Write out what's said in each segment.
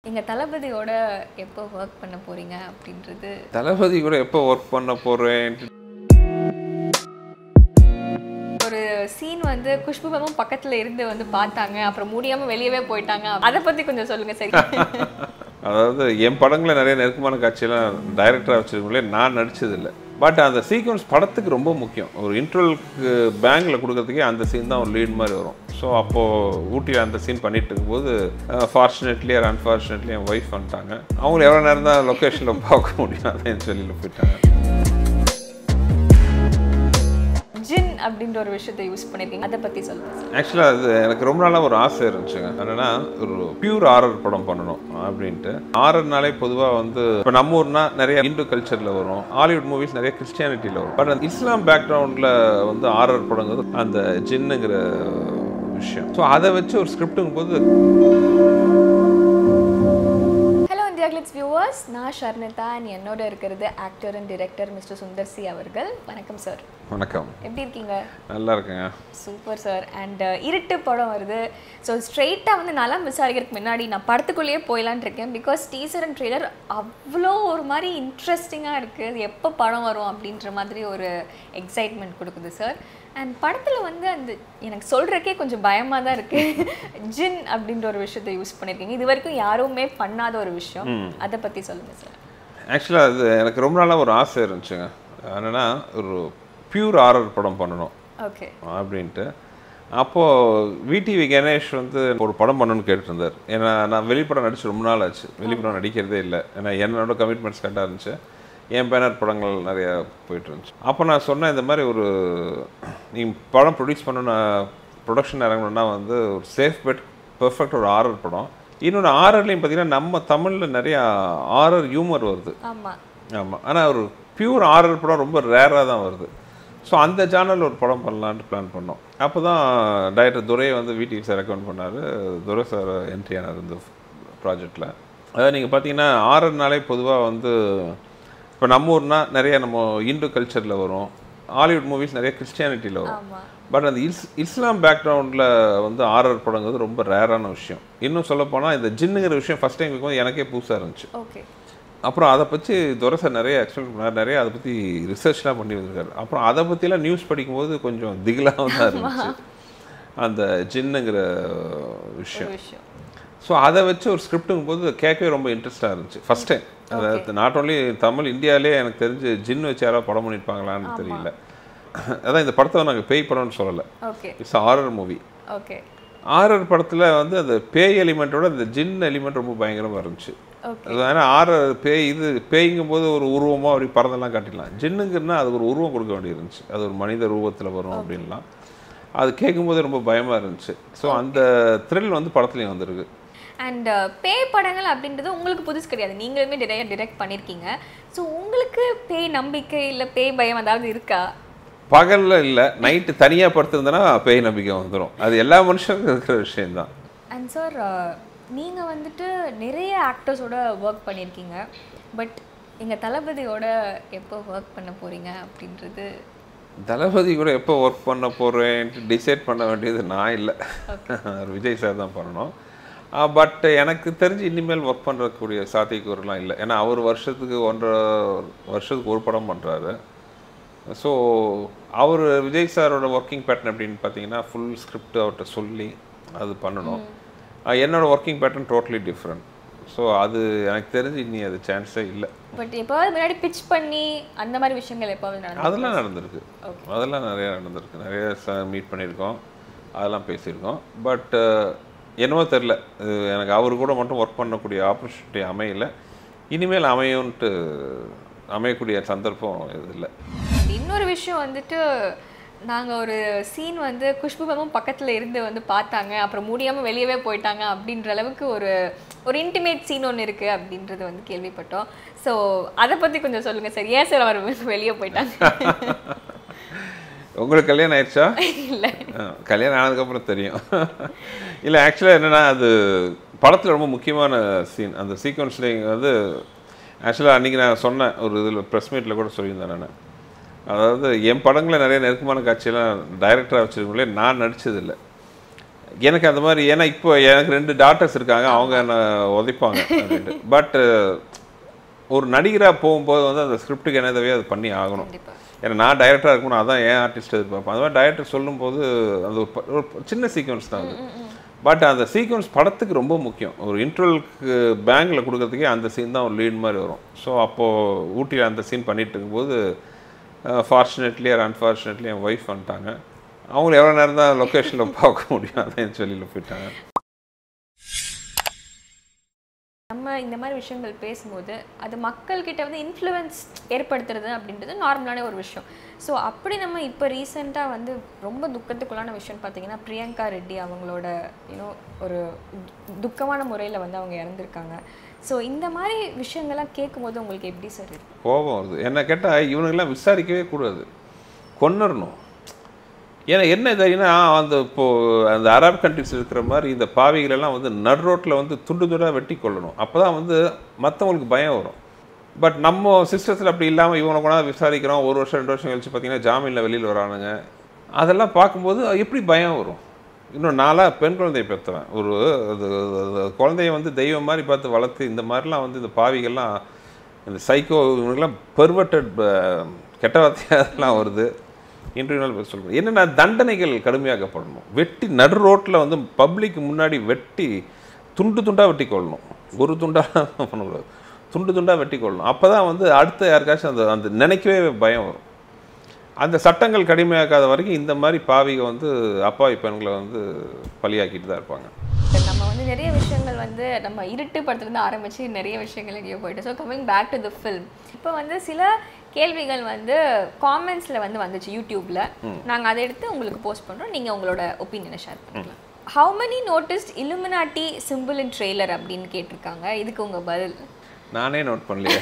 எங்க தளபதியோட எப்போ ஒர்க் பண்ண போறீங்க அப்படின்றது தளபதி கூட எப்போ ஒர்க் பண்ண போகிறேன் ஒரு சீன் வந்து குஷ்பு மேமும் பக்கத்துல இருந்து வந்து பார்த்தாங்க அப்புறம் முடியாம வெளியவே போயிட்டாங்க அதை பத்தி கொஞ்சம் சொல்லுங்க சரி அதாவது என் படங்களில் நிறைய நெருக்கமான காட்சியெல்லாம் டைரக்டராக வச்சிருக்கோங்களே நான் நடிச்சதில்லை பட் அந்த சீக்வன்ஸ் படத்துக்கு ரொம்ப முக்கியம் ஒரு இன்ட்ரோலுக்கு பேங்கில் கொடுக்கறதுக்கே அந்த சீன் தான் ஒரு லீட் மாதிரி வரும் ஸோ அப்போது ஊட்டியில் அந்த சீன் பண்ணிட்டு இருக்கும்போது ஃபார்ச்சுனேட்லி ஆர் அன்ஃபார்ச்சுனேட்லி என் ஒய்ஃப் வந்துட்டாங்க அவங்க எவ்வளோ நேரம் தான் லொக்கேஷனில் பார்க்க முடியும் அதான் சொல்லியில் போயிட்டாங்க ஜின் அப்படின்ற ஒரு விஷயத்தை யூஸ் பண்ணிருக்கீங்க அதை பத்தி சொல்லுங்க சார் ஆக்சுவலாக அது எனக்கு ரொம்ப நாளாக ஒரு ஆசை இருந்துச்சுங்க என்னன்னா ஒரு பியூர் ஆரர் படம் பண்ணணும் அப்படின்ட்டு ஆரர்னாலே பொதுவாக வந்து இப்போ நம்ம ஊர்னா நிறைய இந்து கல்ச்சரில் வரும் ஹாலிவுட் மூவிஸ் நிறைய கிறிஸ்டியானிட்டியில் வரும் பட் அந்த இஸ்லாம் பேக்ரவுண்டில் வந்து ஆரர் படங்கிறது அந்த ஜின்னுங்கிற விஷயம் ஸோ அதை வச்சு ஒரு ஸ்கிரிப்டுங்கும் போது ஹலோ இந்தியா கிளிட்ஸ் வியூவர்ஸ் நான் ஷர்னிதா and என்னோட இருக்கிறது actor and director mister Sundar C அவர்கள் வணக்கம் சார் வணக்கம் எப்படி இருக்கீங்க நல்லா இருக்குங்க சூப்பர் சார் அண்ட் இருட்டு படம் வருது ஸோ ஸ்ட்ரெயிட்டாக வந்து நலம் விசாரிக்கிறதுக்கு முன்னாடி நான் படத்துக்குள்ளேயே போயிடலான்னு இருக்கேன் பிகாஸ் டீசர் அண்ட் ட்ரெய்லர் அவ்வளோ ஒரு மாதிரி இன்ட்ரெஸ்டிங்காக இருக்குது அது எப்போ படம் வரும் அப்படின்ற மாதிரி ஒரு எக்ஸைட்மெண்ட் கொடுக்குது சார் அண்ட் படத்தில் வந்து அந்த எனக்கு சொல்கிறக்கே கொஞ்சம் பயமாக தான் இருக்குது ஜின் அப்படின்ற ஒரு விஷயத்தை யூஸ் பண்ணியிருக்கீங்க இது வரைக்கும் யாருமே பண்ணாத ஒரு விஷயம் அதை பற்றி சொல்லுங்கள் சார் ஆக்சுவலாக அது எனக்கு ரொம்ப நாளாக ஒரு ஆசை இருந்துச்சுங்க என்னென்னா ஒரு பியூர் ஆரர் படம் பண்ணணும் ஓகே அப்படின்ட்டு அப்போது விடிவி கணேஷ் வந்து ஒரு படம் பண்ணணும்னு கேட்டுட்டு இருந்தார் ஏன்னா நான் வெளிப்படம் நடிச்சு ரொம்ப நாள் ஆச்சு வெளிப்படம் நடிக்கிறதே இல்லை ஏன்னா என்னோட கமிட்மெண்ட்ஸ் கரெக்டாக இருந்துச்சு என் பேனர் படங்கள் நிறையா போயிட்டு இருந்துச்சு அப்போ நான் சொன்னேன் இந்த மாதிரி ஒரு நீங்கள் படம் ப்ரொடியூஸ் பண்ணணும்னா ப்ரொடக்ஷன் இறங்கணும்னா வந்து ஒரு சேஃப் பெட் பெர்ஃபெக்ட் ஒரு ஆரர் படம் இன்னொன்று ஆரர்லையும் பார்த்தீங்கன்னா நம்ம தமிழில் நிறையா ஆரர் ஹியூமர் வருது ஆமாம் ஆமாம் ஆனால் ஒரு பியூர் ஆரர் படம் ரொம்ப ரேராக தான் வருது ஸோ அந்த சேனல் ஒரு படம் பண்ணலான்ட்டு பிளான் பண்ணோம் அப்போ தான் டைரக்டர் துரை வந்து வீட்டுக்கு சார் ரெக்கமெண்ட் பண்ணார் துரை சார் என்ட்ரி ஆனார் இந்த ப்ராஜெக்டில் அதாவது நீங்கள் பார்த்தீங்கன்னா ஆரர்னாலே பொதுவாக வந்து இப்போ நம்ம ஊர்னா நிறைய நம்ம இந்து கல்ச்சரில் வரும் ஹாலிவுட் மூவிஸ் நிறைய கிறிஸ்டியானிட்டியில் வரும் ஆமாம் பட் அந்த இஸ் இஸ்லாம் பேக்ரவுண்டில் வந்து ஆரர் படங்கிறது ரொம்ப ரேரான விஷயம் இன்னும் சொல்லப்போனால் இந்த ஜின்னுங்கிற விஷயம் ஃபஸ்ட் டைம் கேட்கும்போது எனக்கே புதுசாக இருந்துச்சு ஓகே அப்புறம் அதை பற்றி துரசை நிறைய எக்ஸ்பிளைன் பண்ணார் நிறைய அதை பற்றி ரிசர்ச்லாம் பண்ணி வந்திருக்காரு அப்புறம் அதை பற்றிலாம் நியூஸ் படிக்கும்போது கொஞ்சம் திகிலாகவும் தான் இருந்துச்சு அந்த ஜின்னுங்கிற விஷயம் ஒரு விஷயம் ஸோ அதை வச்சு ஒரு ஸ்கிரிப்டுங்கும் போது கேட்கவே ரொம்ப இன்ட்ரெஸ்டாக இருந்துச்சு ஃபஸ்ட் டைம் அதாவது நாட் ஓன்லி தமிழ் இந்தியாவிலே எனக்கு தெரிஞ்சு ஜின் வச்சு யாராவது படம் பண்ணியிருப்பாங்களான்னு தெரியல அதான் இந்த படத்தை நாங்கள் பேய் படம்னு சொல்லலை okay it's horror movie okay horror படத்தில் வந்து அந்த பேய் எலிமெண்ட்டோட இந்த ஜின் எலிமெண்ட் ரொம்ப பயங்கரமாக இருந்துச்சு ஓகே அது ஏன்னா ஆற பேய் இது பேய்ங்கும் போது ஒரு உருவமாக அப்படி பறந்தெல்லாம் காட்டிடலாம் ஜின்னுங்கன்னா அதுக்கு ஒரு உருவம் கொடுக்க வேண்டியிருந்துச்சு அது ஒரு மனித ரூபத்தில் வரும் அப்படின்லாம் அது கேட்கும்போது ரொம்ப பயமாக இருந்துச்சு ஸோ அந்த த்ரில் வந்து படத்துலையும் வந்திருக்கு அண்ட் பேய் படங்கள் அப்படின்றது உங்களுக்கு புதுசு கிடையாது நீங்களுமே நிறைய டிரெக்ட் பண்ணியிருக்கீங்க ஸோ உங்களுக்கு பேய் நம்பிக்கை இல்லை பேய் பயம் அதாவது இருக்கா பகலில் இல்லை நைட்டு தனியாக படுத்திருந்தேன்னா பேய் நம்பிக்கை வந்துடும் அது எல்லா மனுஷனுக்கும் இருக்கிற விஷயம்தான் அண்ட் சார் நீங்கள் வந்துட்டு நிறைய ஆக்டர்ஸோட ஒர்க் பண்ணியிருக்கீங்க பட் எங்கள் தளபதியோட எப்போ ஒர்க் பண்ண போகிறீங்க அப்படின்றது தளபதி கூட எப்போ ஒர்க் பண்ண போகிறேன்ட்டு டிசைட் பண்ண வேண்டியது நான் இல்லை விஜய் சார் தான் பண்ணணும் பட் எனக்கு தெரிஞ்சு இனிமேல் ஒர்க் பண்ணுறக்கூடிய சாத்தியக்கூறுலாம் இல்லை ஏன்னா அவர் வருஷத்துக்கு ஒன்றரை வருஷத்துக்கு ஒரு படம் பண்ணுறாரு ஸோ அவர் விஜய் சாரோட ஒர்க்கிங் பேட்டர்ன் அப்படின்னு பார்த்தீங்கன்னா ஃபுல் ஸ்கிரிப்ட் அவர்கிட்ட சொல்லி அது பண்ணணும் அஹ் என்னோட working pattern totally different so அது எனக்கு தெரிஞ்சு இனி அது சான்ஸே இல்லை பட் எப்போவாது முன்னாடி பிச் பண்ணி அந்த மாதிரி விஷயங்கள் எப்போவாது நடந்து அதெல்லாம் நடந்திருக்கு அதெல்லாம் நிறைய நடந்திருக்கு நிறைய மீட் பண்ணியிருக்கோம் அதெல்லாம் பேசியிருக்கோம் பட் என்னவோ தெரில எனக்கு அவர் கூட மட்டும் ஒர்க் பண்ணக்கூடிய ஆப்பர்ச்சுனிட்டி அமையல இனிமேல் அமையும்ன்ட்டு அமையக்கூடிய சந்தர்ப்பம் இது இல்லை And இன்னொரு விஷயம் வந்துட்டு நாங்கள் ஒரு சீன் வந்து குஷ்பு மேமும் பக்கத்தில் இருந்து வந்து பார்த்தாங்க அப்புறம் முடியாமல் வெளியவே போயிட்டாங்க அப்படின்ற அளவுக்கு ஒரு ஒரு இன்டிமேட் சீன் ஒன்று இருக்குது அப்படின்றது வந்து கேள்விப்பட்டோம் ஸோ அதை பற்றி கொஞ்சம் சொல்லுங்கள் சார் ஏன் சார் அவர் வந்து வெளியே போயிட்டாங்க உங்களுக்கு கல்யாணம் ஆயிடுச்சா இல்லை ஆ, கல்யாணம் ஆனதுக்கப்புறம் தெரியும் இல்லை ஆக்சுவலாக என்னென்னா அது படத்தில் ரொம்ப முக்கியமான சீன் அந்த சீக்வன்ஸில் வந்து ஆக்சுவலாக அன்றைக்கி நான் சொன்னேன் ஒரு இதில் ப்ரெஸ் மீட்டில் கூட சொல்லியிருந்தேன் நான் அதாவது என் படங்களில் நிறைய நெருக்கமான காட்சியெல்லாம் டைரக்டராக வச்சுருக்கோங்களே நான் நடிச்சதில்லை எனக்கு அந்த மாதிரி ஏன்னா இப்போ எனக்கு ரெண்டு டாக்டர்ஸ் இருக்காங்க அவங்க என்ன உதைப்பாங்க அப்படின்ட்டு பட் ஒரு நடிகராக போகும்போது வந்து அந்த ஸ்கிரிப்டுக்கு என்ன தேவையோ அது பண்ணி ஆகணும் கண்டிப்பா ஏன்னா நான் டைரக்டராக இருக்கும்போது அதான் ஏன் ஆர்டிஸ்ட் எதிர்பார்ப்பேன் அது மாதிரி டைரக்டர் சொல்லும்போது அது ஒரு ப- ஒரு சின்ன சீக்வன்ஸ் தான் அது பட் அந்த சீக்வன்ஸ் படத்துக்கு ரொம்ப முக்கியம் ஒரு இன்டர்வலுக்கு பேங்கில் கொடுக்கறதுக்கே அந்த சீன் தான் ஒரு லீட் மாதிரி வரும் ஸோ அப்போது ஊட்டியில் அந்த சீன் பண்ணிட்டு இருக்கும்போது ஃபார்ச்சுனேட்லி ஆர் அன்ஃபார்ச்சுனேட்லி என் ஒய்ஃப் வந்துட்டாங்க அவங்கள எவ்வளோ நேரம் தான் லொக்கேஷனில் பார்க்க முடியும் அதான் என் சொல்லியில் போயிட்டாங்க நம்ம இந்த மாதிரி விஷயங்கள் பேசும்போது அது மக்கள்கிட்ட வந்து இன்ஃப்ளூயன்ஸ் ஏற்படுத்துறது அப்படின்றது நார்மலான ஒரு விஷயம் ஸோ அப்படி நம்ம இப்போ ரீசெண்டாக வந்து ரொம்ப துக்கத்துக்குள்ளான விஷயம் பார்த்தீங்கன்னா பிரியங்கா ரெட்டி அவங்களோட யூனோ ஒரு து- துக்கமான முறையில் வந்து அவங்க இறந்துருக்காங்க ஸோ இந்த மாதிரி விஷயங்கள்லாம் கேட்கும்போது உங்களுக்கு எப்படி சார் இருக்கு கோபம் வருது என்ன கேட்டால் இவனுங்கெல்லாம் விசாரிக்கவே கூடாது கொன்னரணும் ஏன்னா என்ன தெரியும்னா அந்த இப்போது அந்த அரப் கண்ட்ரிஸ் இருக்கிற மாதிரி இந்த பாவிகள் எல்லாம் வந்து நடு ரோட்டில் வந்து துண்டு துண்டாக வெட்டி கொள்ளணும் அப்போ தான் வந்து மற்றவங்களுக்கு பயம் வரும் பட் நம்ம சிஸ்டத்தில் அப்படி இல்லாமல் இவனை கொண்டாந்து விசாரிக்கிறோம் ஒரு வருஷம் ரெண்டு வருஷம் கழிச்சு பார்த்தீங்கன்னா ஜாமீனில் வெளியில் வரானுங்க அதெல்லாம் பார்க்கும்போது எப்படி பயம் வரும் இன்னும் நாளாக பெண் குழந்தையை பெற்றவன் ஒரு அது அது குழந்தைய வந்து தெய்வம் மாதிரி பார்த்து வளர்த்து இந்த மாதிரிலாம் வந்து இந்த பாவிகள்லாம் இந்த சைக்கோ இவங்களுக்குலாம் பெர்வர்டட் கெட்ட வார்த்தையெல்லாம் வருது இன்டர்வியூனால் சொல்கிறேன் என்னென்னா தண்டனைகள் கடுமையாக்கப்படணும் வெட்டி நடு ரோட்டில் வந்து பப்ளிக் முன்னாடி வெட்டி துண்டு துண்டாக வெட்டி கொள்ளணும் ஒரு துண்டாக பண்ணக்கூடாது துண்டு துண்டாக வெட்டி கொள்ளணும் அப்போ தான் வந்து அடுத்த யாருக்காச்சும் அந்த அந்த நினைக்கவே பயம் வரும் அந்த சட்டங்கள் கடுமையாக்காத வரைக்கும் இந்த மாதிரி பாவிக வந்து அப்பாவி பெண்களை வந்து பலியாக்கிட்டு தான் இருப்பாங்க இப்ப நம்ம வந்து நிறைய விஷயங்கள் வந்து நம்ம இருட்டு படத்துலேருந்து ஆரம்பிச்சு நிறைய விஷயங்கள் எங்கேயோ போயிட்டு so coming back to the film இப்போ வந்து சில கேள்விகள் வந்து காமெண்ட்ஸில் வந்து வந்துச்சு யூடியூப்ல நாங்கள் அதை எடுத்து உங்களுக்கு போஸ்ட் பண்ணுறோம் நீங்கள் உங்களோட ஒப்பீனியனை ஷேர் பண்ணிக்கலாம் how many noticed illuminati symbol in trailer அப்படின்னு கேட்டிருக்காங்க இதுக்கு உங்க பதில் நானே நோட் பண்ணலையே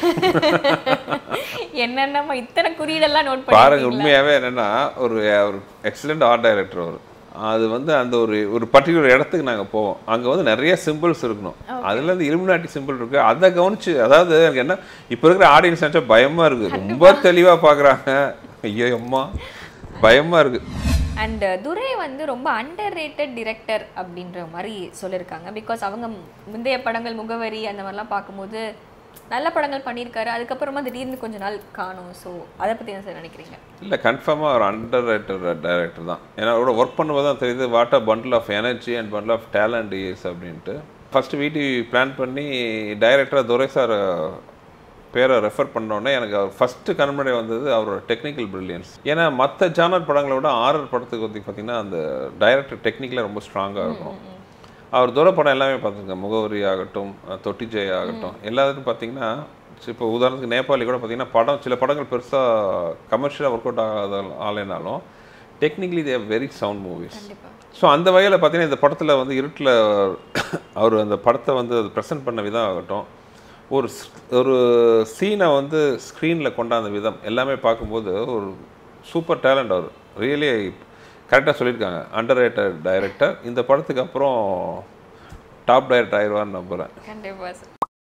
என்னென்னமா இத்தனை குறியீடெல்லாம் நோட் பாருங்க பண்ணிருக்கீங்களா உண்மையாவே என்னன்னா ஒரு ஒரு எக்ஸலண்ட் ஆர்ட் டைரக்டர் அவர் அது வந்து அந்த ஒரு ஒரு பர்டிகுலர் இடத்துக்கு நாங்க போவோம் அங்க வந்து நிறைய சிம்பிள்ஸ் இருக்கணும் அதுல இருந்து இலுமினாட்டி சிம்பிள் இருக்கு அதை கவனிச்சு அதாவது எனக்கு என்ன இப்ப இருக்கிற ஆடியன்ஸ் நினைச்சா பயமா இருக்கு ரொம்ப தெளிவா பாக்குறாங்க ஐயோ அம்மா பயமா இருக்கு அண்ட் துரை வந்து ரொம்ப அண்டர் ரேட்டட் டிரெக்டர் அப்படின்ற மாதிரி சொல்லியிருக்காங்க பிகாஸ் அவங்க முந்தைய படங்கள் முகவரி அந்த மாதிரிலாம் பார்க்கும்போது நல்ல படங்கள் பண்ணியிருக்காரு அதுக்கப்புறமா திடீர்னு கொஞ்ச நாள் காணும் ஸோ அதை பற்றி என்ன சார் நினைக்கிறீங்க இல்லை கன்ஃபார்மாக ஒரு அண்டர் ரேட்டர் டைரக்டர் தான் ஏன்னா அவரோட ஒர்க் பண்ணும்போது தான் தெரியுது what a bundle of energy and bundle of talent is அப்படின்ட்டு ஃபஸ்ட்டு வீட்டு பிளான் பண்ணி டைரக்டராக துரை சார் பேரை ரெஃபர் பண்ணோடனே எனக்கு அவர் ஃபஸ்ட்டு கண்முறை வந்தது அவரோட டெக்னிக்கல் பிரில்லியன்ஸ் ஏன்னா மற்ற ஜானர் படங்களை விட ஆரர் படத்துக்கு வந்து பார்த்திங்கன்னா அந்த டைரக்டர் டெக்னிக்கலாக ரொம்ப ஸ்ட்ராங்காக இருக்கும் அவர் தூர படம் எல்லாமே பார்த்துருங்க முகவரி ஆகட்டும் அஹ் தொட்டி ஜெய் ஆகட்டும் எல்லாத்துக்கும் பார்த்தீங்கன்னா இப்போ உதாரணத்துக்கு நேபாளி கூட பார்த்தீங்கன்னா படம் சில படங்கள் பெருசாக கமர்ஷியலாக ஒர்க் அவுட் ஆகாத ஆலைனாலும் technically they very sound movies கண்டிப்பா ஸோ அந்த வகையில் பார்த்தீங்கன்னா இந்த படத்தில் வந்து இருட்டில் அவர் அந்த படத்தை வந்து அது ப்ரெசென்ட் பண்ண விதம் ஆகட்டும் ஒரு ஸ்- ஒரு சீனை வந்து ஸ்க்ரீனில் கொண்டாந்த விதம் எல்லாமே பார்க்கும்போது ஒரு சூப்பர் டேலண்ட் அவர் ரியலி கரெக்டாக சொல்லியிருக்காங்க அண்டர் ரேட்டட் டைரக்டர் இந்த படத்துக்கு அப்புறம் டாப் டைரக்டர் ஆயிடுவார்னு நம்புகிறேன் கண்டிப்பா சார்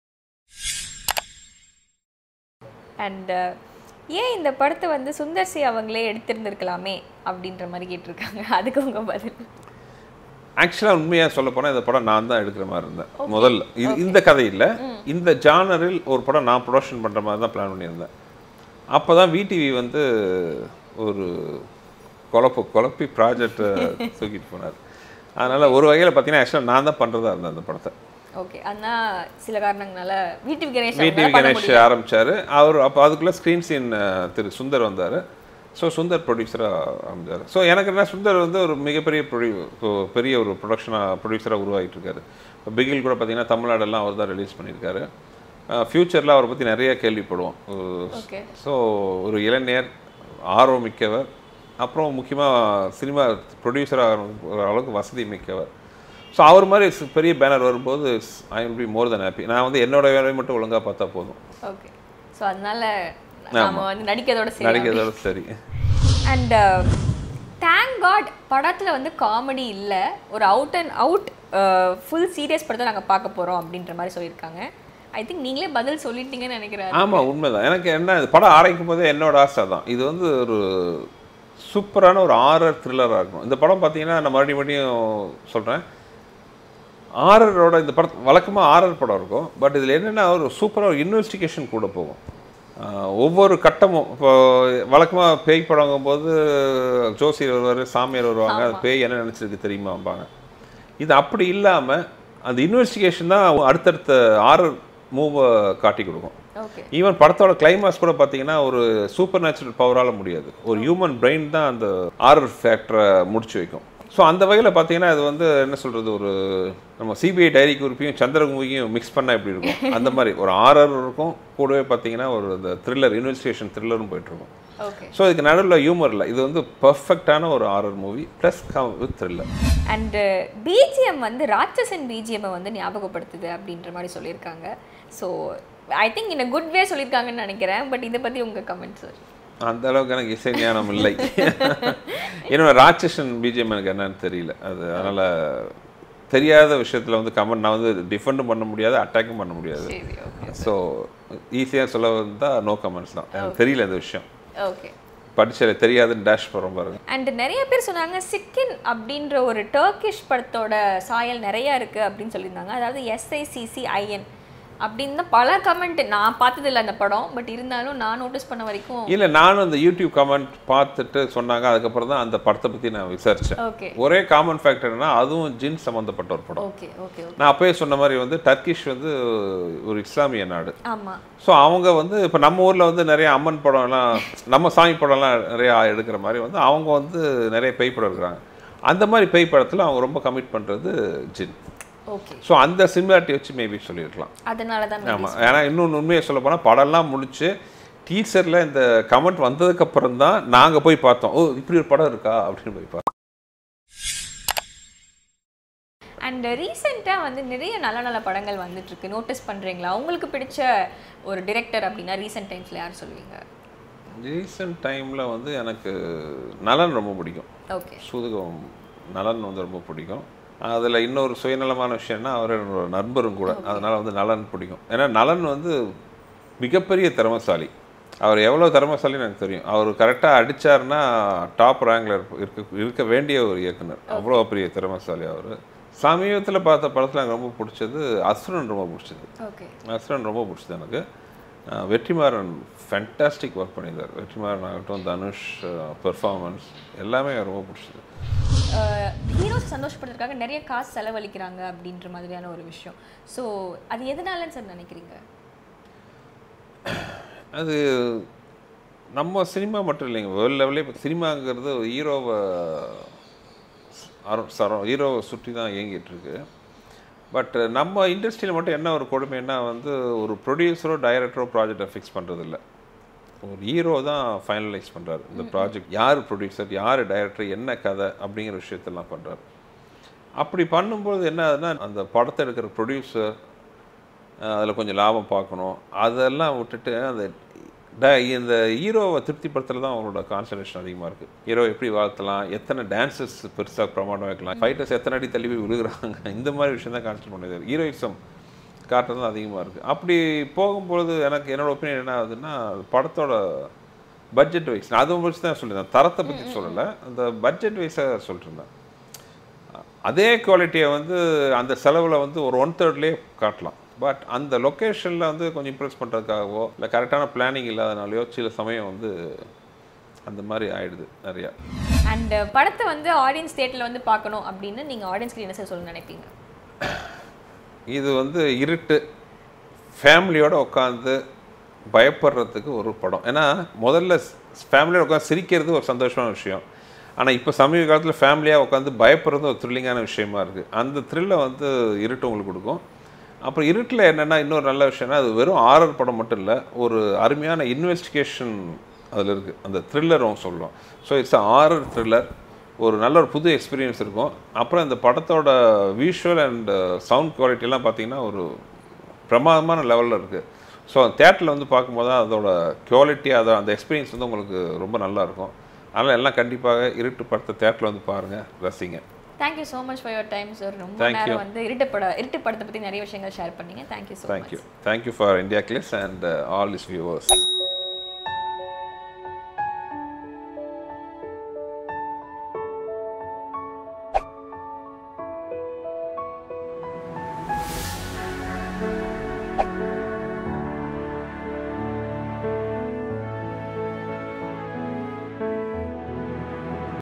அண்ட் ஏன் இந்த படத்தை வந்து சுந்தர் சி அவங்களே எடுத்திருந்திருக்கலாமே அப்படின்ற மாதிரி கேட்டிருக்காங்க அதுக்கு உங்க பதில் ஆக்சுவலாக உண்மையாக சொல்ல போனால் இந்த படம் நான் தான் எடுக்கிற மாதிரி இருந்தேன் முதல்ல இது இந்த கதையில் இந்த ஜானரில் ஒரு படம் நான் ப்ரொடக்ஷன் பண்ணுற மாதிரி தான் பிளான் பண்ணியிருந்தேன் அப்போ தான் விடிவி வந்து ஒரு குழப்பு குழப்பி ப்ராஜெக்டை தூக்கிட்டு போனார் அதனால் ஒரு வகையில் பார்த்தீங்கன்னா ஆக்சுவலாக நான் தான் பண்ணுறதா இருந்தேன் அந்த படத்தை ஓகே ஆனா சில காரணங்களால வீட்டு கணேஷ் விடிவி அவங்களால பண்ண கணேஷ் முடியல. ஆரம்பிச்சார் அவர் அப்போ அதுக்குள்ளே ஸ்க்ரீன் சீன் திரு சுந்தர் வந்தார் ஸோ சுந்தர் ப்ரொடியூசராக அமைஞ்சார் ஸோ எனக்கு என்ன சுந்தர் வந்து ஒரு மிகப்பெரிய ப்ரொடியூ பெரிய ஒரு ப்ரொடக்ஷனாக ப்ரொடியூசராக உருவாகிட்டு இருக்காரு இப்போ பிகில் கூட பார்த்தீங்கன்னா தமிழ்நாடெல்லாம் அவர் தான் ரிலீஸ் பண்ணியிருக்காரு ஃப்யூச்சரில் அவரை பற்றி நிறைய கேள்விப்படுவோம் ஓகே ஸோ ஒரு இளைஞர் ஆர்வம் மிக்கவர் அப்புறம் முக்கியமாக சினிமா ப்ரொடியூசராக ஒரு அளவுக்கு வசதி மிக்கவர் ஸோ அவர் மாதிரி ஸ்- பெரிய பேனர் வரும்போது I will be more than happy நான் வந்து என்னோட வேலையை மட்டும் ஒழுங்காக பார்த்தா போதும் ஓகே ஸோ அதனால நாம வந்து நடிக்கிறதோட சரி நடிக்கிறதோட சரி அண்ட் தேங்க் காட் படத்தில் வந்து காமெடி இல்லை ஒரு out and out full serious படத்தை நாங்கள் பார்க்க போகிறோம் அப்படின்ற மாதிரி சொல்லியிருக்காங்க ஐ திங்க் நீங்களே பதில் சொல்லிட்டீங்கன்னு நினைக்கிறேன் ஆமாம் உண்மைதான் எனக்கு என்ன இது படம் ஆரம்பிக்கும் போதே என்னோட ஆசை தான் இது வந்து ஒரு சூப்பரான ஒரு ஆரர் த்ரில்லராக இருக்கும் இந்த படம் பார்த்தீங்கன்னா நான் மறுபடியும் மறுபடியும் சொல்கிறேன் ஆரரோட இந்த படம் வழக்கமாக ஆரர் படம் இருக்கும் பட் இதில் என்னென்னா ஒரு சூப்பராக ஒரு இன்வெஸ்டிகேஷன் கூட போகும் ஆஹ் ஒவ்வொரு கட்டமும் இப்போ வழக்கமாக பேய் படங்கும்போது ஜோசியர் வருவார் சாமியார் வருவாங்க அது பேய் என்ன நினச்சிருக்கு தெரியுமாம்பாங்க இது அப்படி இல்லாமல் அந்த இன்வெஸ்டிகேஷன் தான் அடுத்தடுத்த ஆரர் மூவை காட்டி கொடுக்கும் ஓகே ஈவன் படத்தோட கிளைமாக்ஸ் கூட பார்த்தீங்கன்னா ஒரு சூப்பர் நேச்சுரல் பவரால் முடியாது ஒரு ஹியூமன் பிரெயின் தான் அந்த ஆரர் ஃபேக்டரை முடிச்சு வைக்கும் ஸோ அந்த வகையில் பார்த்தீங்கன்னா இது வந்து என்ன சொல்கிறது ஒரு நம்ம சிபிஐ டைரி குறிப்பையும் சந்திரகுமியும் மிக்ஸ் பண்ணால் எப்படி இருக்கும் அந்த மாதிரி ஒரு ஆரர் இருக்கும் கூடவே பார்த்தீங்கன்னா ஒரு இந்த த்ரில்லர் இன்வெஸ்டிகேஷன் த்ரில்லரும் போயிட்டுருக்கும் ஓகே ஸோ இதுக்கு நடுவில் ஹியூமர் இல்லை இது வந்து பர்ஃபெக்டான ஒரு horror movie plus come with thriller and BGM வந்து ராட்சசன் பிஜிஎம்மை வந்து ஞாபகப்படுத்துது அப்படின்ற மாதிரி சொல்லியிருக்காங்க so I think in a good way சொல்லியிருக்காங்கன்னு நினைக்கிறேன் பட் இதை பற்றி உங்கள் கமெண்ட் சார் அந்த அளவுக்கு எனக்கு இசை ஞானம் இல்லை என்னோட ராட்சசன் பிஜிஎம் எனக்கு என்னன்னு தெரியல அது அதனால் தெரியாத விஷயத்தில் வந்து கமெண்ட் நான் வந்து டிஃபெண்டும் பண்ண முடியாது அட்டாக்கும் பண்ண முடியாது சரி ஓகே ஸோ ஈஸியாக சொல்ல வந்தால் நோ கமெண்ட்ஸ் தான் எனக்கு தெரியல இந்த விஷயம் ஓகே படிச்சல தெரியாதுன்னு டேஷ் போகிறோம் பாருங்க அண்ட் நிறைய பேர் சொன்னாங்க சிக்கின் அப்படின்ற ஒரு டர்க்கிஷ் படத்தோட சாயல் நிறைய இருக்கு அப்படின்னு சொல்லியிருந்தாங்க அதாவது எஸ்ஐசிசிஐஎன் அப்படின்னு தான் பல கமெண்ட் நான் பார்த்ததில்ல அந்த படம் பட் இருந்தாலும் நான் நோட்டீஸ் பண்ண வரைக்கும் இல்லை நானும் அந்த யூடியூப் கமெண்ட் பார்த்துட்டு சொன்னாங்க அதுக்கப்புறம் தான் அந்த படத்தை பற்றி நான் விசாரித்தேன் ஓகே ஒரே காமன் ஃபேக்டர் என்னன்னா அதுவும் ஜின் சம்மந்தப்பட்ட ஒரு படம் ஓகே ஓகே ஓகே நான் அப்பயே சொன்ன மாதிரி வந்து டர்க்கிஷ் வந்து ஒரு இஸ்லாமிய நாடு ஆமா ஸோ அவங்க வந்து இப்போ நம்ம ஊரில் வந்து நிறைய அம்மன் படம்லாம் நம்ம சாமி படம்லாம் நிறைய எடுக்கிற மாதிரி வந்து அவங்க வந்து நிறைய பேய் படம் எடுக்கிறாங்க அந்த மாதிரி பேய் படத்தில் அவங்க ரொம்ப கமிட் பண்ணுறது ஜின் ஓகே ஸோ அந்த சிமிலாரிட்டி வச்சு மேபி சொல்லியிருக்கலாம் அதனால தான் ஆமாம் ஏன்னா இன்னொன்று உண்மையை சொல்ல போனால் படம்லாம் முடிச்சு டீச்சரில் இந்த கமெண்ட் வந்ததுக்கப்புறம் தான் நாங்கள் போய் பார்த்தோம் ஓ இப்படி ஒரு படம் இருக்கா அப்படின்னு போய் பார்த்தோம் அண்ட் ரீசெண்டாக வந்து நிறைய நல்ல நல்ல படங்கள் வந்துட்டு இருக்கு நோட்டீஸ் பண்றீங்களா உங்களுக்கு பிடிச்ச ஒரு டிரெக்டர் அப்படின்னா ரீசெண்ட் டைம்ஸ்ல யார் சொல்லுவீங்க ரீசெண்ட் டைமில் வந்து எனக்கு நலன் ரொம்ப பிடிக்கும் ஓகே சூதுகம் நலன் வந்து ரொம்ப பிடிக்கும் அதில் இன்னொரு சுயநலமான விஷயம்னா அவர் என்னோட நண்பரும் கூட அதனால் வந்து நலன் பிடிக்கும் ஏன்னா நலன் வந்து மிகப்பெரிய திறமசாலி அவர் எவ்வளோ திறமசாலின்னு எனக்கு தெரியும் அவர் கரெக்டாக அடிச்சாருன்னா டாப் ரேங்கில் இருக்க இருக்க வேண்டிய ஒரு இயக்குனர் அவ்வளோ பெரிய திறமசாலி அவர் சமீபத்தில் பார்த்த படத்தில் எனக்கு ரொம்ப பிடிச்சது அசுரன் ரொம்ப பிடிச்சது ஓகே அசுரன் ரொம்ப பிடிச்சது எனக்கு அஹ் வெற்றிமாறன் ஃபேண்டாஸ்டிக் ஒர்க் பண்ணியிருந்தார் வெற்றிமாறன் ஆகட்டும் தனுஷ் பெர்ஃபார்மன்ஸ் எல்லாமே ரொம்ப பிடிச்சது ஹீரோஸ் சந்தோஷப்படுறதுக்காக நிறைய காசு செலவழிக்கிறாங்க அப்படின்ற மாதிரியான ஒரு விஷயம் ஸோ அது எதனாலன்னு சார் நினைக்கிறீங்க அது நம்ம சினிமா மட்டும் இல்லைங்க வேர்ல்டு லெவலே இப்போ சினிமாங்கிறது ஹீரோவை அர- சரம் ஹீரோவை சுற்றி தான் இயங்கிட்டு இருக்கு பட் நம்ம இண்டஸ்ட்ரியில் மட்டும் என்ன ஒரு கொடுமைன்னா வந்து ஒரு ப்ரொடியூசரோ டைரக்டரோ ப்ராஜெக்டை ஃபிக்ஸ் பண்ணுறது இல்ல ஒரு ஹீரோ தான் ஃபைனலைஸ் பண்ணுறாரு இந்த ப்ராஜெக்ட் யார் ப்ரொடியூசர் யார் டைரக்டர் என்ன கதை அப்படிங்கிற விஷயத்தெல்லாம் பண்ணுறாரு அப்படி பண்ணும்போது என்ன ஆகுதுன்னா அந்த படத்தை எடுக்கிற ப்ரொடியூசர் அதில் கொஞ்சம் லாபம் பார்க்கணும் அதெல்லாம் விட்டுட்டு அந்த ட- இந்த ஹீரோவை திருப்திப்படுத்துறது தான் அவங்களோட கான்சன்ட்ரேஷன் அதிகமாக இருக்குது ஹீரோ எப்படி வாழ்த்தலாம் எத்தனை டான்சஸ் பெருசாக பிரமாண்டம் வைக்கலாம் ஃபைட்டர்ஸ் எத்தனை அடி தள்ளி போய் விழுகிறாங்க இந்த மாதிரி விஷயம் தான் கான்சன்ட்ரேட் பண்ணுது ஹீரோயிசம் காட்டுறது தான் அதிகமாக இருக்குது அப்படி போகும்பொழுது எனக்கு என்னோட ஒப்பீனியன் என்ன ஆகுதுன்னா படத்தோட பட்ஜெட் வைஸ் நான் அதை வச்சு தான் சொல்லியிருந்தேன் தரத்தை பற்றி சொல்லலை அந்த பட்ஜெட் வைஸாக சொல்லிட்டுருந்தேன் அதே குவாலிட்டியை வந்து அந்த செலவில் வந்து ஒரு ஒன் தேர்ட்லேயே காட்டலாம் பட் அந்த லொக்கேஷனில் வந்து கொஞ்சம் இம்ப்ரெஸ் பண்ணுறதுக்காகவோ இல்லை கரெக்டான பிளானிங் இல்லாதனாலையோ சில சமயம் வந்து அந்த மாதிரி ஆயிடுது நிறையா அண்ட் படத்தை வந்து ஆடியன்ஸ் தேட்டரில் வந்து பார்க்கணும் அப்படின்னு நீங்கள் ஆடியன்ஸ்க்கு என்ன சார் சொல்ல நினைப்பீங்க இது வந்து இருட்டு ஃபேமிலியோட உட்காந்து பயப்படுறதுக்கு ஒரு படம் ஏன்னா முதல்ல ஃபேமிலியோட உட்காந்து சிரிக்கிறது ஒரு சந்தோஷமான விஷயம் ஆனால் இப்போ சமீப காலத்தில் ஃபேமிலியாக உட்காந்து பயப்படுறது ஒரு த்ரில்லிங்கான விஷயமா இருக்குது அந்த த்ரில்லை வந்து இருட்டு உங்களுக்கு கொடுக்கும் அப்புறம் இருட்டில் என்னென்னா இன்னொரு நல்ல விஷயம்னா அது வெறும் ஆரர் படம் மட்டும் இல்லை ஒரு அருமையான இன்வெஸ்டிகேஷன் அதில் இருக்குது அந்த த்ரில்லரும் சொல்லலாம் so it's a horror thriller ஒரு நல்ல ஒரு புது எக்ஸ்பீரியன்ஸ் இருக்கும் அப்புறம் இந்த படத்தோட விஷுவல் அண்ட் சவுண்ட் குவாலிட்டிலாம் பார்த்தீங்கன்னா ஒரு பிரமாதமான லெவலில் இருக்குது ஸோ தேட்டரில் வந்து பார்க்கும்போது தான் அதோட குவாலிட்டி அதை அந்த எக்ஸ்பீரியன்ஸ் வந்து உங்களுக்கு ரொம்ப நல்லா இருக்கும் அதனால் எல்லாம் கண்டிப்பாக இருட்டு படத்தை தேட்டரில் வந்து பாருங்கள் ரசிங்க thank you so much for your time sir ரொம்ப Thank you. நேரம் வந்து இருட்டு பட இருட்டு படத்தை பற்றி நிறைய விஷயங்கள் ஷேர் பண்ணீங்க thank you so much thank you thank you for India glitz and all is viewers